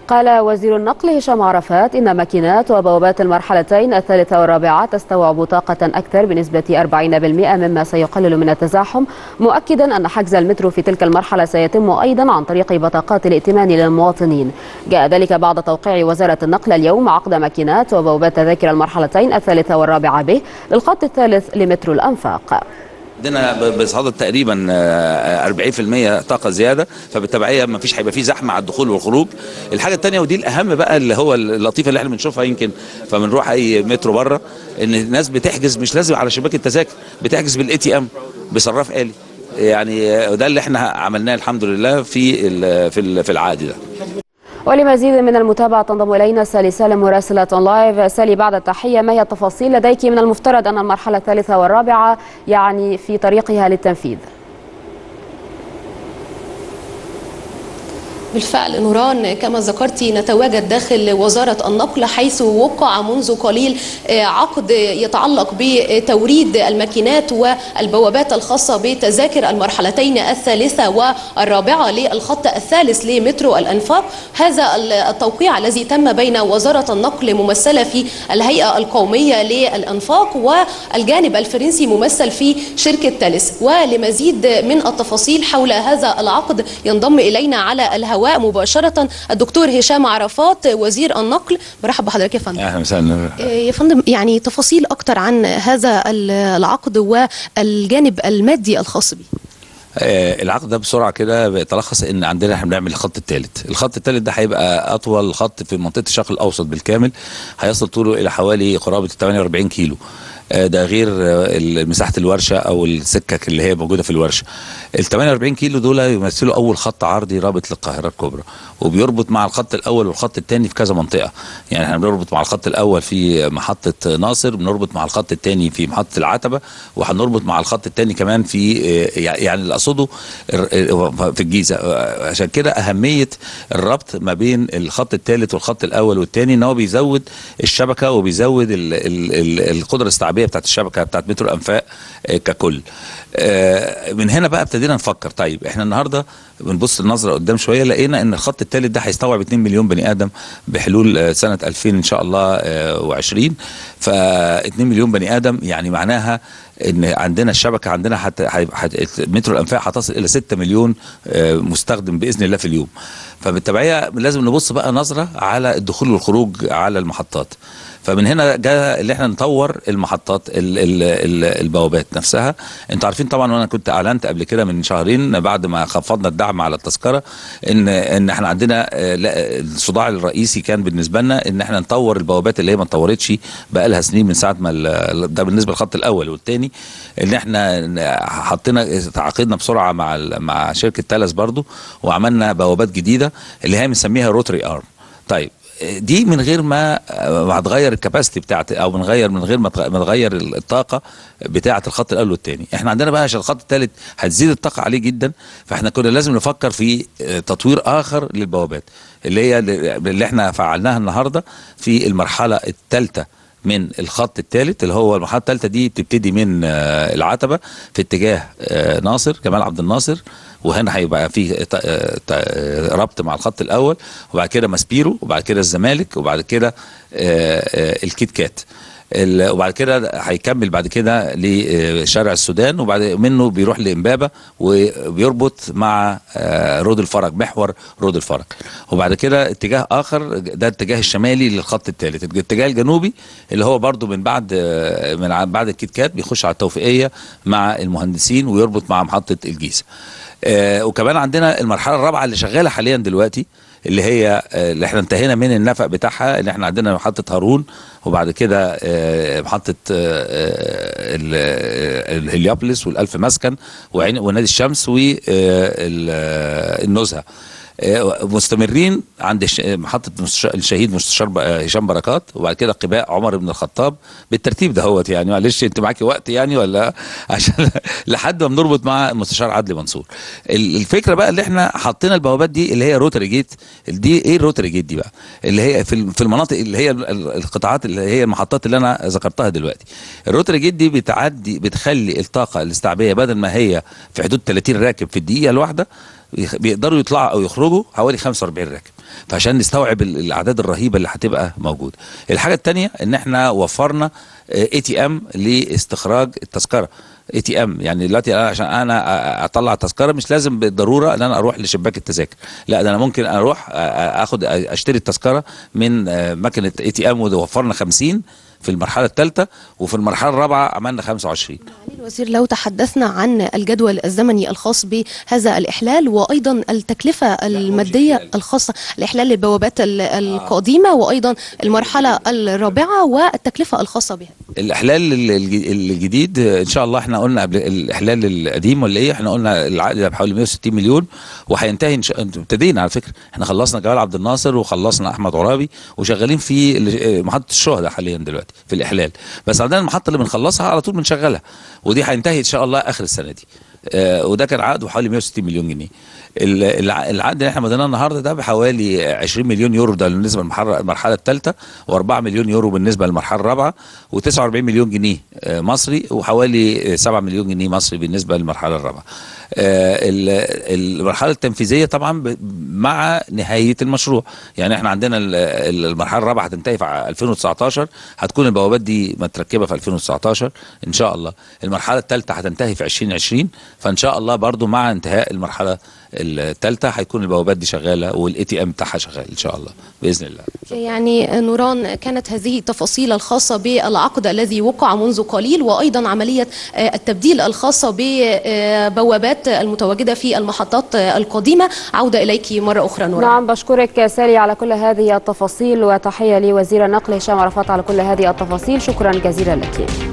قال وزير النقل هشام عرفات إن ماكينات وبوابات المرحلتين الثالثة والرابعة تستوعب طاقة أكثر بنسبة 40% مما سيقلل من التزاحم مؤكدا أن حجز المترو في تلك المرحلة سيتم أيضا عن طريق بطاقات الائتمان للمواطنين جاء ذلك بعد توقيع وزارة النقل اليوم عقد ماكينات وبوابات تذاكر المرحلتين الثالثة والرابعة به للخط الثالث لمترو الأنفاق عندنا بصدد تقريبا آه، 40% طاقه زياده فبالتبعيه ما فيش هيبقى في زحمه على الدخول والخروج الحاجه الثانيه ودي الاهم بقى اللي هو اللطيفه اللي احنا بنشوفها يمكن فبنروح اي مترو بره ان الناس بتحجز مش لازم على شباك التذاكر بتحجز بالاي تي ام بصراف آلي يعني آه، ده اللي احنا عملناه الحمد لله في ال- في ال- في العقد ده ولمزيد من المتابعة تنضم إلينا سالي سالم مراسلة أون لايف سالي بعد التحية ما هي التفاصيل لديك من المفترض أن المرحلة الثالثة والرابعة يعني في طريقها للتنفيذ بالفعل نوران كما ذكرتي نتواجد داخل وزارة النقل حيث وقع منذ قليل آه، عقد يتعلق بتوريد الماكينات والبوابات الخاصة بتذاكر المرحلتين الثالثة والرابعة للخط الثالث لمترو الأنفاق هذا التوقيع الذي تم بين وزارة النقل ممثلة في الهيئة القومية للأنفاق والجانب الفرنسي ممثل في شركة تالس ولمزيد من التفاصيل حول هذا العقد ينضم إلينا على الهواء مباشرة الدكتور هشام عرفات وزير النقل برحب بحضرتك يا فندم اهلا وسهلا يا فندم يعني تفاصيل أكتر عن هذا العقد والجانب المادي الخاص به آه، العقد ده بسرعه كده بيتلخص ان عندنا احنا بنعمل الخط الثالث الخط الثالث ده هيبقى اطول خط في منطقه الشرق الاوسط بالكامل هيصل طوله الى حوالي قرابه 48 كيلو آه، ده غير آه، مساحه الورشه او السكك اللي هي موجوده في الورشه ال 48 كيلو دول يمثلوا اول خط عرضي رابط للقاهره الكبرى وبيربط مع الخط الاول والخط الثاني في كذا منطقه يعني احنا بنربط مع الخط الاول في محطه ناصر بنربط مع الخط الثاني في محطه العتبه وهنربط مع الخط الثاني كمان في آه، يعني اللي اقصده ال- في الجيزه آه، عشان كده اهميه الربط ما بين الخط الثالث والخط الاول والثاني ان هو بيزود الشبكه وبيزود ال ال ال القدره الاستيعابيه بتاعت الشبكه بتاعت مترو الانفاق آه، ككل آه، من هنا بقى ابتدينا نفكر طيب احنا النهارده بنبص النظره قدام شويه لقينا ان الخط الثالث ده هيستوعب 2 مليون بني ادم بحلول آه، سنه 2000 ان شاء الله و20 ف 2 مليون بني ادم يعني معناها ان عندنا الشبكه عندنا حت... حت... مترو الانفاق هتصل الى 6 مليون آه، مستخدم باذن الله في اليوم فبالتبعيه لازم نبص بقى نظره على الدخول والخروج على المحطات فمن هنا جاء اللي احنا نطور المحطات ال ال ال البوابات نفسها انتوا عارفين طبعا وانا كنت اعلنت قبل كده من شهرين بعد ما خفضنا الدعم على التذكره ان ان احنا عندنا آه، لا، الصداع الرئيسي كان بالنسبه لنا ان احنا نطور البوابات اللي هي ما اتطورتش بقى لها سنين من ساعه ما ال- ده بالنسبه للخط الاول والثاني ان احنا ن- حطينا تعاقدنا بسرعه مع ال- مع شركه تالس برضو وعملنا بوابات جديده اللي هي بنسميها روتري ارم طيب دي من غير ما ما هتغير الكباستي بتاعت او من غير من غير ما تغ- ما تغير الطاقه بتاعه الخط الاول والثاني احنا عندنا بقى عشان الخط الثالث هتزيد الطاقه عليه جدا فاحنا كنا لازم نفكر في آه، تطوير اخر للبوابات اللي هي اللي احنا فعلناها النهارده في المرحله الثالثه من الخط الثالث اللي هو المرحله الثالثه دي بتبتدي من آه، العتبه في اتجاه آه، ناصر جمال عبد الناصر وهنا هيبقى في ت- آه، ت- آه، ربط مع الخط الاول وبعد كده ماسبيرو وبعد كده الزمالك وبعد كده آه، آه، الكيت كات ال- وبعد كده هيكمل بعد كده لشارع السودان وبعد منه بيروح لامبابه وبيربط مع آه، رود الفرج محور رود الفرج وبعد كده اتجاه اخر ده الاتجاه الشمالي للخط الثالث الاتجاه الجنوبي اللي هو برضو من بعد آه، من ع- بعد الكيت كات بيخش على التوفيقيه مع المهندسين ويربط مع محطه الجيزه آه، وكمان عندنا المرحله الرابعه اللي شغاله حاليا دلوقتي اللي هي آه، اللي احنا انتهينا من النفق بتاعها اللي احنا عندنا محطه هارون وبعد كده آه، محطه آه، آه، ال- آه، الهليوبوليس والالف مسكن وعين ونادي الشمس والنزهه آه، مستمرين عند الش- محطه مستشار- الشهيد مستشار ب- آه، هشام بركات وبعد كده قباء عمر بن الخطاب بالترتيب دهوت يعني معلش انت معاكي وقت يعني ولا عشان لحد ما بنربط مع المستشار عدلي منصور ال- الفكره بقى اللي احنا حطينا البوابات دي اللي هي روتري جيت دي ايه الروتري جيت دي بقى اللي هي في ال- في المناطق اللي هي ال- ال- القطاعات اللي هي المحطات اللي انا ذكرتها دلوقتي الروتري جيت دي بتعدي بتخلي الطاقه الاستيعابيه بدل ما هي في حدود 30 راكب في الدقيقه الواحده يخ- بيقدروا يطلعوا او يخرجوا حوالي 45 راكب فعشان نستوعب ال- الاعداد الرهيبه اللي هتبقى موجوده الحاجه الثانيه ان احنا وفرنا اي تي ام لاستخراج التذكره اي تي ام يعني دلوقتي انا عشان انا أ- اطلع تذكره مش لازم بالضروره ان انا اروح لشباك التذاكر لا ده انا ممكن اروح أ- أ- اخد اشتري التذكره من آه، ماكينه اي تي ام ووفرنا 50 في المرحله الثالثه وفي المرحله الرابعه عملنا 25 معالي الوزير لو تحدثنا عن الجدول الزمني الخاص بهذا الإحلال وأيضا التكلفة المادية إحلال. الخاصة الإحلال للبوابات ال- القديمة وأيضا المرحلة الرابعة والتكلفة الخاصة بها الاحلال ال- الج- الجديد آه، ان شاء الله احنا قلنا قبل الاحلال القديم ولا ايه احنا قلنا العقد ده بحوالي 160 مليون وهينتهي إن شاء- انتوا ابتدينا على فكره احنا خلصنا جمال عبد الناصر وخلصنا احمد عرابي وشغالين في ال- آه، محطه الشهداء حاليا دلوقتي في الاحلال بس عندنا المحطه اللي بنخلصها على طول بنشغلها ودي هينتهي ان شاء الله اخر السنه دي آه، وده كان عقد بحوالي 160 مليون جنيه ال- الع- العقد اللي احنا مضيناه النهارده ده بحوالي 20 مليون يورو ده بالنسبه للمرحله المرحله الثالثه و4 مليون يورو بالنسبه للمرحله الرابعه و49 مليون جنيه آه، مصري وحوالي آه، 7 مليون جنيه مصري بالنسبه للمرحله الرابعه آه، ال- المرحله التنفيذيه طبعا ب- مع نهايه المشروع يعني احنا عندنا ال- ال- المرحله الرابعه هتنتهي في 2019 هتكون البوابات دي متركبه في 2019 ان شاء الله المرحله الثالثه هتنتهي في 2020 فان شاء الله برضو مع انتهاء المرحله الثالثه هيكون البوابات دي شغاله والاي تي ام بتاعها شغال ان شاء الله باذن الله يعني نوران كانت هذه التفاصيل الخاصة بالعقد الذي وقع منذ قليل وأيضا عملية آه، التبديل الخاصة ببوابات المتواجدة في المحطات آه، القديمة عودة إليك مرة أخرى نوران نعم بشكرك سالي على كل هذه التفاصيل وتحية لوزير النقل هشام عرفات على كل هذه التفاصيل شكرا جزيلا لك